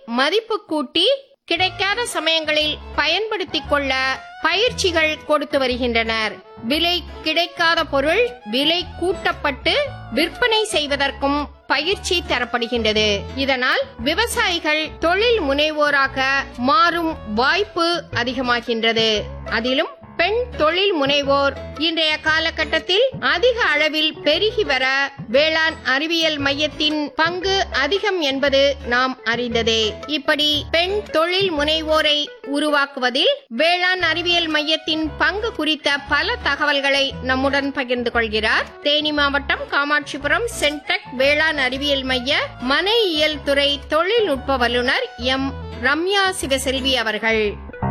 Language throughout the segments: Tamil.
மதிப்பு கூட்டி கிடைக்காத சமயங்களில் பயன்படுத்திக் கொள்ள பயிற்சிகள் கொடுத்து வருகின்றனர் விலை கிடைக்காத பொருள் விலை கூட்டப்பட்டு விற்பனை செய்வதற்கும் பயிற்சி தரப்படுகின்றது இதனால் விவசாயிகள் தொழில் முனைவோராக மாறும் வாய்ப்பு அதிகமாகின்றது அதிலும் பெண் தொழில் முனைவோர் இன்றைய காலகட்டத்தில் அதிக அளவில் பெருகி வர வேளாண் அறிவியல் மையத்தின் பங்கு அதிகம் என்பது நாம் அறிந்ததே இப்படி பெண் தொழில் முனைவோரை உருவாக்குவதில் வேளாண் அறிவியல் மையத்தின் பங்கு குறித்த பல தகவல்களை நம்முடன் பகிர்ந்து கொள்கிறார் தேனி மாவட்டம் காமாட்சிபுரம் சென்டெக் வேளாண் அறிவியல் மைய மனையியல் துறை தொழில்நுட்ப வல்லுநர் எம் ரம்யா சிவசெல்வி அவர்கள்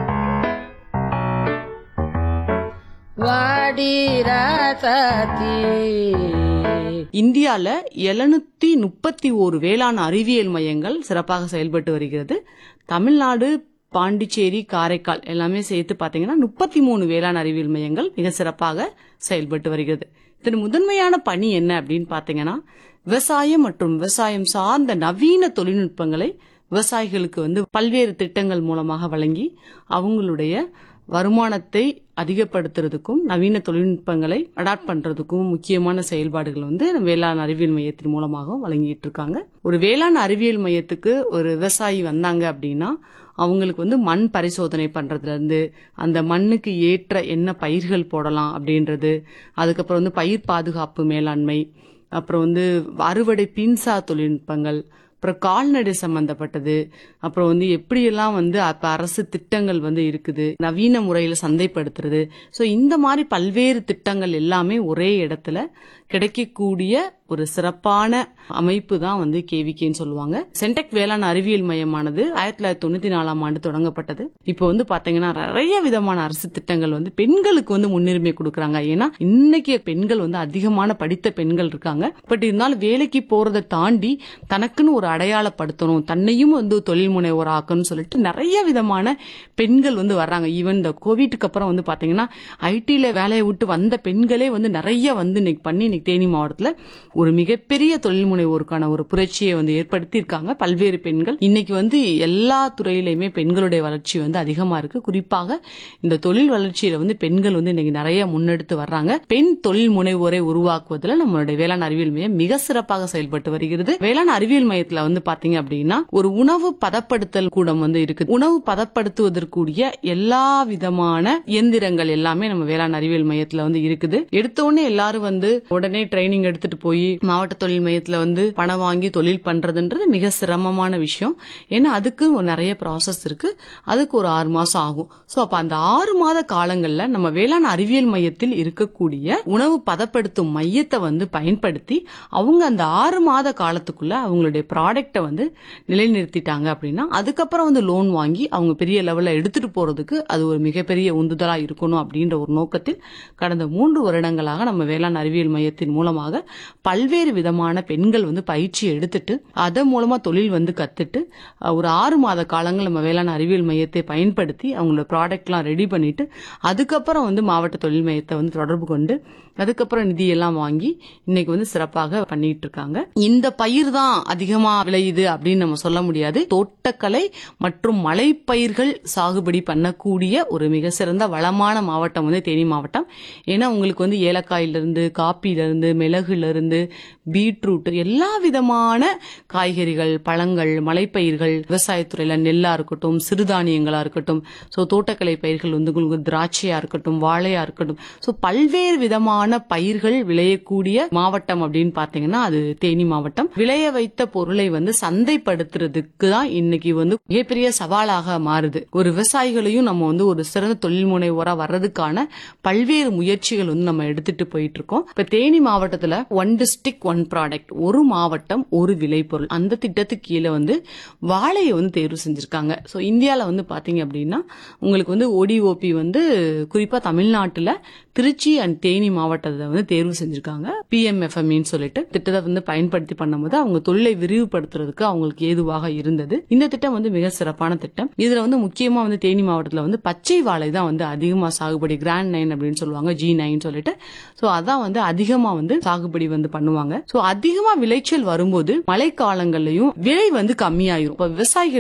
இந்தியால எழுநூத்தி முப்பத்தி ஓரு வேளாண் அறிவியல் மையங்கள் சிறப்பாக செயல்பட்டு வருகிறது தமிழ்நாடு பாண்டிச்சேரி காரைக்கால் எல்லாமே சேர்த்து பாத்தீங்கன்னா முப்பத்தி மூணு வேளாண் அறிவியல் மையங்கள் மிக சிறப்பாக செயல்பட்டு வருகிறது இதன் முதன்மையான பணி என்ன அப்படின்னு பாத்தீங்கன்னா விவசாயம் மற்றும் விவசாயம் சார்ந்த நவீன தொழில்நுட்பங்களை விவசாயிகளுக்கு வந்து பல்வேறு திட்டங்கள் மூலமாக வழங்கி அவங்களுடைய வருமானத்தை அதிகப்படுத்துறதுக்கும் நவீன தொழில்நுட்பங்களை அடாப்ட் பண்றதுக்கும் முக்கியமான செயல்பாடுகள் வந்து வேளாண் அறிவியல் மையத்தின் மூலமாக வழங்கிட்டு இருக்காங்க ஒரு வேளாண் அறிவியல் மையத்துக்கு ஒரு விவசாயி வந்தாங்க அப்படின்னா அவங்களுக்கு வந்து மண் பரிசோதனை பண்றதுல இருந்து அந்த மண்ணுக்கு ஏற்ற என்ன பயிர்கள் போடலாம் அப்படின்றது அதுக்கப்புறம் வந்து பயிர் பாதுகாப்பு மேலாண்மை அப்புறம் வந்து அறுவடை பின்சா தொழில்நுட்பங்கள் அப்புறம் கால்நடை சம்பந்தப்பட்டது அப்புறம் வந்து எப்படியெல்லாம் வந்து அப்ப அரசு திட்டங்கள் வந்து இருக்குது நவீன முறையில சந்தைப்படுத்துறது ஸோ இந்த மாதிரி பல்வேறு திட்டங்கள் எல்லாமே ஒரே இடத்துல கிடைக்கக்கூடிய ஒரு சிறப்பான அமைப்பு தான் வந்து கேவிகேன்னு சொல்லுவாங்க சென்டெக் வேளாண் அறிவியல் மையமானது ஆயிரத்தி தொள்ளாயிரத்தி தொண்ணூத்தி நாலாம் ஆண்டு தொடங்கப்பட்டது இப்போ வந்து பாத்தீங்கன்னா நிறைய விதமான அரசு திட்டங்கள் வந்து பெண்களுக்கு வந்து முன்னுரிமை கொடுக்கறாங்க ஏன்னா இன்னைக்கு பெண்கள் வந்து அதிகமான படித்த பெண்கள் இருக்காங்க பட் இருந்தாலும் வேலைக்கு போறதை தாண்டி தனக்குன்னு ஒரு அடையாளப்படுத்தணும் தன்னையும் வந்து தொழில் முனைவோர் ஆக்கணும்னு சொல்லிட்டு நிறைய விதமான பெண்கள் வந்து வர்றாங்க ஈவன் இந்த கோவிட்டுக்கு அப்புறம் வந்து பாத்தீங்கன்னா ஐடில வேலையை விட்டு வந்த பெண்களே வந்து நிறைய வந்து இன்னைக்கு பண்ணி இன்னைக்கு தேனி மாவட்டத்துல ஒரு மிகப்பெரிய தொழில் முனைவோருக்கான ஒரு புரட்சியை வந்து ஏற்படுத்தி இருக்காங்க பல்வேறு பெண்கள் இன்னைக்கு வந்து எல்லா துறையிலுமே பெண்களுடைய வளர்ச்சி வந்து அதிகமா இருக்கு குறிப்பாக இந்த தொழில் வளர்ச்சியில வந்து பெண்கள் வந்து இன்னைக்கு நிறைய முன்னெடுத்து வர்றாங்க பெண் தொழில் முனைவோரை உருவாக்குவதில் நம்மளுடைய வேளாண் அறிவியல் மையம் மிக சிறப்பாக செயல்பட்டு வருகிறது வேளாண் அறிவியல் மையத்துல வந்து பாத்தீங்க அப்படின்னா ஒரு உணவு பதப்படுத்தல் கூடம் வந்து இருக்கு உணவு பதப்படுத்துவதற்குரிய எல்லா விதமான இயந்திரங்கள் எல்லாமே நம்ம வேளாண் அறிவியல் மையத்துல வந்து இருக்குது எடுத்த உடனே எல்லாரும் வந்து உடனே ட்ரைனிங் எடுத்துட்டு போய் மாவட்ட தொழில் மையத்துல வந்து பணம் வாங்கி தொழில் பண்றதுன்றது மிக சிரமமான விஷயம் ஏன்னா அதுக்கு ஒரு நிறைய ப்ராசஸ் இருக்கு அதுக்கு ஒரு ஆறு மாசம் ஆகும் சோ அப்ப அந்த ஆறு மாத காலங்கள்ல நம்ம வேளாண் அறிவியல் மையத்தில் இருக்கக்கூடிய உணவு பதப்படுத்தும் மையத்தை வந்து பயன்படுத்தி அவங்க அந்த ஆறு மாத காலத்துக்குள்ள அவங்களுடைய ப்ராடக்ட்டை வந்து நிலைநிறுத்திட்டாங்க அப்படின்னா அதுக்கப்புறம் வந்து லோன் வாங்கி அவங்க பெரிய லெவல்ல எடுத்துட்டு போறதுக்கு அது ஒரு மிகப்பெரிய உந்துதலா இருக்கணும் அப்படின்ற ஒரு நோக்கத்தில் கடந்த மூன்று வருடங்களாக நம்ம வேளாண் அறிவியல் மையத்தின் மூலமாக பல்வேறு விதமான பெண்கள் வந்து பயிற்சி எடுத்துட்டு அதன் மூலமா தொழில் வந்து கத்துட்டு அஹ், ஒரு ஆறு மாத காலங்கள் நம்ம வேளாண் அறிவியல் மையத்தை பயன்படுத்தி அவங்களோட ப்ராடக்ட்லாம் ரெடி பண்ணிட்டு அதுக்கப்புறம் வந்து மாவட்ட தொழில் மையத்தை வந்து தொடர்பு கொண்டு அதுக்கப்புறம் நிதியெல்லாம் வாங்கி இன்னைக்கு வந்து சிறப்பாக பண்ணிட்டு இருக்காங்க இந்த பயிர் தான் அதிகமா விளையுது அப்படின்னு நம்ம சொல்ல முடியாது தோட்டக்கலை மற்றும் மலைப்பயிர்கள் சாகுபடி பண்ணக்கூடிய ஒரு மிக சிறந்த வளமான மாவட்டம் வந்து தேனி மாவட்டம் ஏன்னா உங்களுக்கு வந்து ஏலக்காயில இருந்து காப்பில இருந்து மிளகுல இருந்து பீட்ரூட் எல்லா விதமான காய்கறிகள் பழங்கள் மலைப்பயிர்கள் விவசாயத்துறையில நெல்லா இருக்கட்டும் சிறுதானியங்களா இருக்கட்டும் ஸோ தோட்டக்கலை பயிர்கள் வந்து உங்களுக்கு திராட்சையா இருக்கட்டும் வாழையா இருக்கட்டும் ஸோ பல்வேறு விதமான பயிர்கள் விளையக்கூடிய மாவட்டம் அப்படின்னு பாத்தீங்கன்னா அது தேனி மாவட்டம் விளைய வைத்த பொருளை வந்து சந்தைப்படுத்துறதுக்கு தான் இன்னைக்கு வந்து மிகப்பெரிய சவாலாக மாறுது ஒரு விவசாயிகளையும் நம்ம வந்து ஒரு சிறந்த தொழில் முனைவோரா வர்றதுக்கான பல்வேறு முயற்சிகள் வந்து நம்ம எடுத்துட்டு போயிட்டு இருக்கோம் இப்ப தேனி மாவட்டத்துல ஒன் டிஸ்ட்ரிக்ட் ஒன் ப்ராடக்ட் ஒரு மாவட்டம் ஒரு விளைபொருள் அந்த திட்டத்துக்கு கீழே வந்து வாழையை வந்து தேர்வு செஞ்சிருக்காங்க ஸோ இந்தியாவில் வந்து பாத்தீங்க அப்படின்னா உங்களுக்கு வந்து ஓடிஓபி வந்து குறிப்பா தமிழ்நாட்டுல திருச்சி அண்ட் தேனி மாவட்டத்தை வந்து தேர்வு செஞ்சிருக்காங்க பிஎம்எஃப்எம்இன்னு சொல்லிட்டு திட்டத்தை வந்து பயன்படுத்தி பண்ணும்போது அவங்க தொழிலை விரிவுபடுத்துறதுக்கு அவங்களுக்கு ஏதுவாக இருந்தது இந்த திட்டம் வந்து மிக சிறப்பான திட்டம் இதுல வந்து முக்கியமா வந்து தேனி மாவட்டத்துல வந்து பச்சை வாழை தான் வந்து அதிகமா சாகுபடி கிராண்ட் நைன் அப்படின்னு சொல்லுவாங்க ஜி நைன் சொல்லிட்டு சோ அதான் வந்து அதிகமா வந்து சாகுபடி வந்து பண்ணுவாங்க சோ அதிகமா விளைச்சல் வரும்போது மழை காலங்கள்லயும் விலை வந்து கம்மியாயிரும் இப்ப விவசாயிகள்